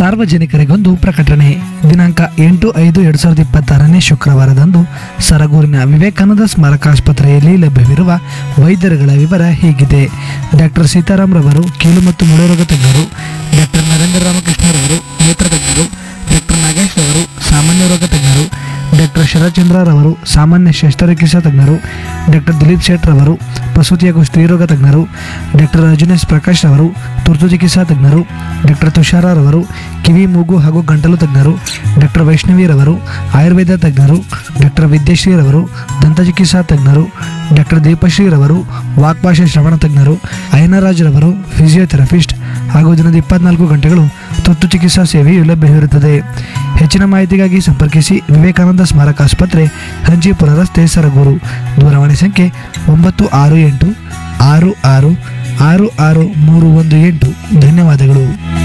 ಸಾರ್ವಜನಿಕರಿಗೊಂದು ಪ್ರಕಟಣೆ ದಿನಾಂಕ ಎಂಟು ಐದು ಎರಡು ಸಾವಿರದ ಇಪ್ಪತ್ತಾರನೇ ಶುಕ್ರವಾರದಂದು ಸರಗೂರಿನ ವಿವೇಕಾನಂದ ಸ್ಮಾರಕಾಸ್ಪತ್ರೆಯಲ್ಲಿ ಲಭ್ಯವಿರುವ ವೈದ್ಯರುಗಳ ವಿವರ ಹೀಗಿದೆ ಡಾಕ್ಟರ್ ಸೀತಾರಾಮ್ ರವರು ಕೀಲು ಮತ್ತು ಮೊಳೆರೋಗ ತಜ್ಞರು ಡಾಕ್ಟರ್ ನರೇಂದ್ರ ರಾಮಕೃಷ್ಣರವರು ನೇತ್ರ ತಜ್ಞರು ಡಾಕ್ಟರ್ ನಾಗೇಶ್ ರವರು ಸಾಮಾನ್ಯ ರೋಗ ತಜ್ಞರು ಡಾಕ್ಟರ್ ಶರತ್ಚಂದ್ರ ರವರು ಸಾಮಾನ್ಯ ಶಸ್ತ್ರಚಿಕಿತ್ಸಾ ತಜ್ಞರು ಡಾಕ್ಟರ್ ದಿಲೀಪ್ ಶೇಟ್ ರವರು ಪ್ರಸೂತಿ ಹಾಗೂ ಸ್ತ್ರೀರೋಗ ತಜ್ಞರು ಡಾಕ್ಟರ್ ರಜನೀಶ್ ಪ್ರಕಾಶ್ ರವರು ತುರ್ತು ಚಿಕಿತ್ಸಾ ತಜ್ಞರು ಡಾಕ್ಟರ್ ತುಷಾರ ರವರು ಕಿವಿ ಮೂಗು ಹಾಗೂ ಗಂಟಲು ತಜ್ಞರು ಡಾಕ್ಟರ್ ವೈಷ್ಣವಿ ರವರು ಆಯುರ್ವೇದ ತಜ್ಞರು ಡಾಕ್ಟರ್ ವಿದ್ಯಶ್ರೀ ರವರು ದಂತ ಚಿಕಿತ್ಸಾ ತಜ್ಞರು ಡಾಕ್ಟರ್ ದೀಪಶ್ರೀ ರವರು ವಾಕ್ಭಾಷೆ ಶ್ರವಣ ತಜ್ಞರು ಅಯ್ಯನರಾಜ್ ರವರು ಫಿಸಿಯೋಥೆರಪಿಸ್ಟ್ ಹಾಗೂ ದಿನದ ಇಪ್ಪತ್ನಾಲ್ಕು ಗಂಟೆಗಳು ತುರ್ತು ಚಿಕಿತ್ಸಾ ಸೇವೆಯು ಲಭ್ಯವಿರುತ್ತದೆ ಹೆಚ್ಚಿನ ಮಾಹಿತಿಗಾಗಿ ಸಂಪರ್ಕಿಸಿ ವಿವೇಕಾನಂದ ಸ್ಮಾರಕ ಆಸ್ಪತ್ರೆ ಹಂಚಿಪುರ ರಸ್ತೆ ಸರಗೂರು ದೂರವಾಣಿ ಸಂಖ್ಯೆ ಒಂಬತ್ತು ಆರು ಎಂಟು ಆರು ಆರು ಆರು ಆರು ಮೂರು ಒಂದು ಎಂಟು ಧನ್ಯವಾದಗಳು